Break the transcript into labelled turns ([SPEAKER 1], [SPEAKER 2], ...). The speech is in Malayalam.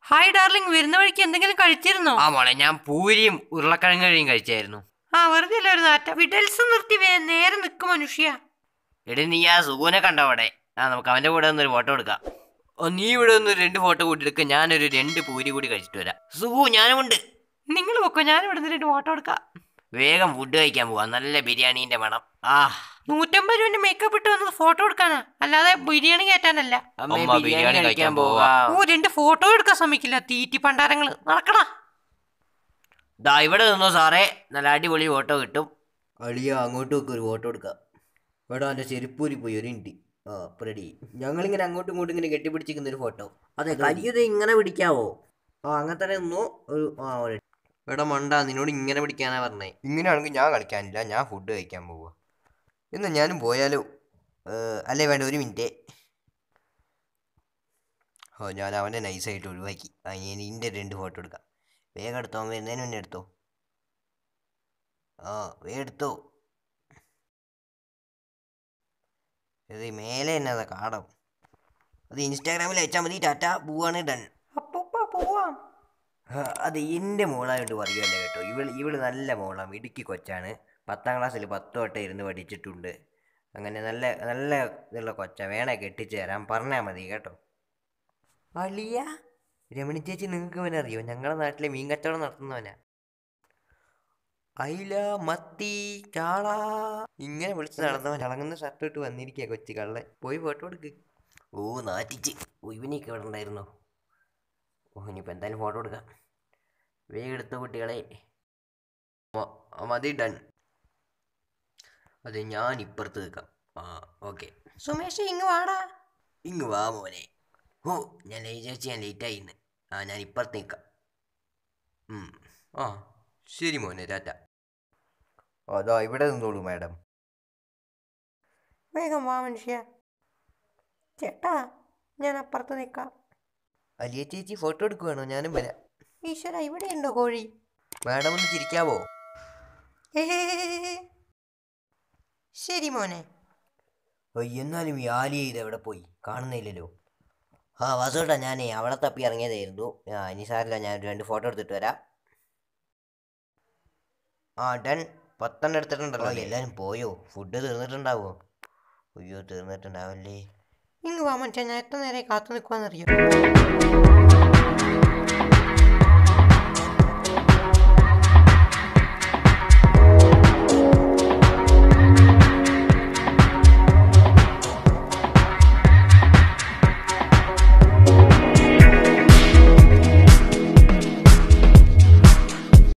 [SPEAKER 1] ഹായ് ഡാർലിംഗ് വരുന്ന വഴിക്ക് എന്തെങ്കിലും കഴിച്ചിരുന്നോ
[SPEAKER 2] ആ മോളെ ഞാൻ പൂരിയും ഉരുളക്കിഴങ്ങ് കഴിയും കഴിച്ചായിരുന്നു
[SPEAKER 1] ആ വെറുതെ അല്ല ഒരു നാറ്റ വിഡൽസ് നിർത്തി വേ- നേരെ നിൽക്കും മനുഷ്യ
[SPEAKER 2] എടി നീ ആ സുഖുവിനെ കണ്ടോ അവിടെ ആ നമുക്ക് അവന്റെ കൂടെ ഒന്നൊരു ഫോട്ടോ എടുക്കാം ഓ നീ ഇവിടെ ഒന്ന് രണ്ട് ഫോട്ടോ കൂട്ടി എടുക്ക ഞാനൊരു രണ്ട് പൂരി കൂടി കഴിച്ചിട്ട് വരാം സുഖു ഞാനുമുണ്ട്
[SPEAKER 1] നിങ്ങൾ പൊക്കോ ഞാൻ ഇവിടെ നിന്ന് രണ്ട് ഫോട്ടോ എടുക്കാം
[SPEAKER 2] വേഗം ഫുഡ് കഴിക്കാൻ പോവാ നല്ല ബിരിയാണീന്റെ മണം ആ
[SPEAKER 1] നൂറ്റമ്പത് രൂപന്റെ മേക്കപ്പ് ഇട്ട് വന്നത് ഫോട്ടോ എടുക്കാനാ അല്ലാതെ ബിരിയാണി കയറ്റാനല്ല
[SPEAKER 2] അമ്മ ബിരിയാണി കഴിക്കാൻ പോവാ
[SPEAKER 1] ഓ രണ്ട് ഫോട്ടോ എടുക്കാൻ ശ്രമിക്കില്ല തീറ്റി പണ്ടാരങ്ങള് നടക്കടാ
[SPEAKER 2] ദാ ഇവിടെ നിന്നോ സാറേ നല്ല അടിപൊളി ഫോട്ടോ കിട്ടും അളിയ അങ്ങോട്ട് വെക്ക് ഒരു ഫോട്ടോ എടുക്കാം ഇവിടെ എൻ്റെ ചെരുപ്പൂരി പോയി ഒരു ഇൻറ്റി ആ റെഡി ഞങ്ങളിങ്ങനെ അങ്ങോട്ടും ഇങ്ങോട്ടും ഇങ്ങനെ കെട്ടിപ്പിടിച്ചിരിക്കുന്ന ഒരു ഫോട്ടോ അതെ കരിയത് ഇങ്ങനെ പിടിക്കാവോ ആ അങ്ങനെ തന്നെ നിന്നു ഒരു ആ ready. ഇവിടെ മണ്ട നിന്നോട് ഇങ്ങനെ പിടിക്കാനാ പറഞ്ഞേ ഇങ്ങനെയാണെങ്കിൽ ഞാൻ കളിക്കാനില്ല ഞാൻ ഫുഡ് കഴിക്കാൻ പോവുക എന്നാ ഞാനും പോയാലോ ഏഹ്, അല്ലേ വേണ്ട ഒരു മിനിറ്റ് ഓ ഞാൻ അവനെ നൈസായിട്ട് ഒഴിവാക്കി ആ ഇനി ഇതിൻ്റെ രണ്ട് ഫോട്ടോ എടുക്കാം വേഗം എടുത്തോ അവൻ വരുന്നതിന് മുന്നേ എടുത്തോ ആ വേഗം എടുത്തോ ഇത് മേലെ തന്നെ അതാ കാടം അത് ഇൻസ്റ്റാഗ്രാമിൽ അയച്ചാൽ മതി ടാറ്റ പോവാണ് ഡൺ
[SPEAKER 1] അപ്പൂപ്പ പോവാം
[SPEAKER 2] അത് എൻ്റെ മോളായിട്ട് പറയുമല്ല കേട്ടോ ഇവള് ഇവള് നല്ല മോളാണ് ഇടുക്കി കൊച്ചാണ് പത്താം ക്ലാസ്സിൽ പത്ത് തൊട്ടേ ഇരുന്ന് പഠിച്ചിട്ടുണ്ട് അങ്ങനെ നല്ല നല്ല ഇതുള്ള കൊച്ച വേണേ കെട്ടിച്ചു തരാം പറഞ്ഞാൽ മതി കേട്ടോ അളിയ രമണി ചേച്ചി നിങ്ങൾക്ക് അവനെ അറിയോ ഞങ്ങളുടെ നാട്ടിലെ മീൻ കച്ചവടം നടത്തുന്നവനാ അയില മത്തി ചാള ഇങ്ങനെ വിളിച്ച് നടന്നവൻ ഇളങ്ങുന്ന ഷർട്ട് ഇട്ട് വന്നിരിക്കുക കൊച്ചു കള്ളൻ പോയി ഫോട്ടോ എടുക്ക് ഓ നാറ്റിച്ച് ഓ ഇവനെയൊക്കെ ഇവിടെ ഉണ്ടായിരുന്നോ ഓ ഇനിയിപ്പോൾ എന്തായാലും ഫോട്ടോ എടുക്കാം വേഗം എടുത്ത കുട്ടികളെ മ- ആ, മതി ഡൺ അതെ ഞാൻ ഇപ്പുറത്ത് നിൽക്കാം ആ ഓക്കെ
[SPEAKER 1] സുമേഷ് ഇങ്ങ് വാടാ
[SPEAKER 2] ഇങ്ങ് വാ മോനെ ഓ ഞാൻ വിചാരിച്ച് ഞാൻ ലേറ്റായി ഇന്ന് ആ ഞാൻ ഇപ്പുറത്ത് നിൽക്കാം ഉം. ആ ശരി മോനെ ടാറ്റ അതാ ഇവിടെ നിന്നോളൂ മാഡം
[SPEAKER 1] വേഗം വാ മനുഷ്യ ചേട്ടാ ഞാൻ അപ്പുറത്ത് നിൽക്കാം
[SPEAKER 2] അലിയ ചേച്ചി ഫോട്ടോ എടുക്കുവാണോ ഞാനും വരാം
[SPEAKER 1] ഈശ്വര ഇവിടെ ഉണ്ടോ കോഴി
[SPEAKER 2] മാഡം ഒന്ന് ചിരിക്കാവോ
[SPEAKER 1] ഏ ശരി മോനെ
[SPEAKER 2] ഓ, എന്നാലും ഈ ആലിയ ഇത് എവിടെ പോയി കാണുന്നില്ലല്ലോ ആ വാസുവേട്ടാ ഞാനേ അവളെ തപ്പി ഇറങ്ങിയതായിരുന്നു ആ ഇനി സാറില്ല ഞാൻ ഒരു രണ്ട് ഫോട്ടോ എടുത്തിട്ട് വരാം ആ ഡൺ പത്തെണ്ണം എടുത്തിട്ടുണ്ടല്ലോ എല്ലാവരും പോയോ ഫുഡ് തീർന്നിട്ടുണ്ടാവോ അയ്യോ തീർന്നിട്ടുണ്ടാവല്ലേ
[SPEAKER 1] ഇങ്ങ് വാ മനുഷ്യ ഞാൻ എത്ര നേരെ കാത്തു നിൽക്കുവാന്നറിയോ